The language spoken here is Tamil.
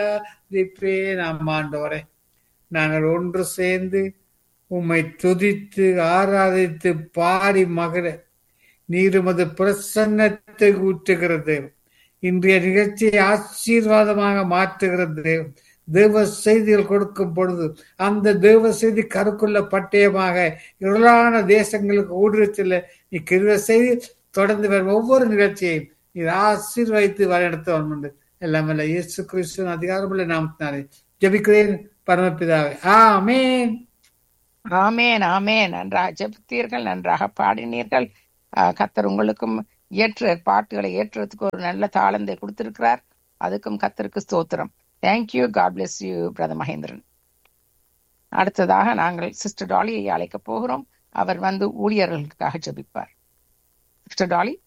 ஆராதிப்பே நாம் ஆண்டவரே நாங்கள் ஒன்று சேர்ந்து உம்மை துதித்து ஆராதித்து பாடி மகிழ நீருமது பிரசன்னத்தை ஊற்றுகிறது இன்றைய நிகழ்ச்சியை ஆசீர்வாதமாக மாற்றுகிறது தேவ செய்திகள் கொடுக்கும் பொழுது அந்த தேவ செய்தி கருக்குள்ள பட்டயமாக இருளான தேசங்களுக்கு ஊடுருவச்சில் நீ கிருவ செய்தி தொடர்ந்து வரும் ஒவ்வொரு நிகழ்ச்சியையும் நீ ஆசீர்வதித்து வழிநடத்த வேண்டும் எல்லாம் அல்ல இயேசு கிறிஸ்துவின் அதிகாரமுள்ள நாமத்தினாலே ஜெபிக்கிறேன் பரமபிதாவே ஆமென் ஆமேன் ஆமேன் நன்றாக ஜெபித்தீர்கள் நன்றாக பாடினீர்கள் ஆஹ் கத்தர் உங்களுக்கும் ஏற்ற பாட்டுகளை ஏற்றுறதுக்கு ஒரு நல்ல தாளந்தை கொடுத்திருக்கிறார் அதுக்கும் கத்தருக்கு ஸ்தோத்திரம் thank you god bless you brother Mahendran அடுத்ததாக நாங்கள் சிஸ்டர் டாலியை அழைக்க போகிறோம் அவர் வந்து ஊழியர்களுக்காக ஜெபிப்பார் சிஸ்டர் டாலி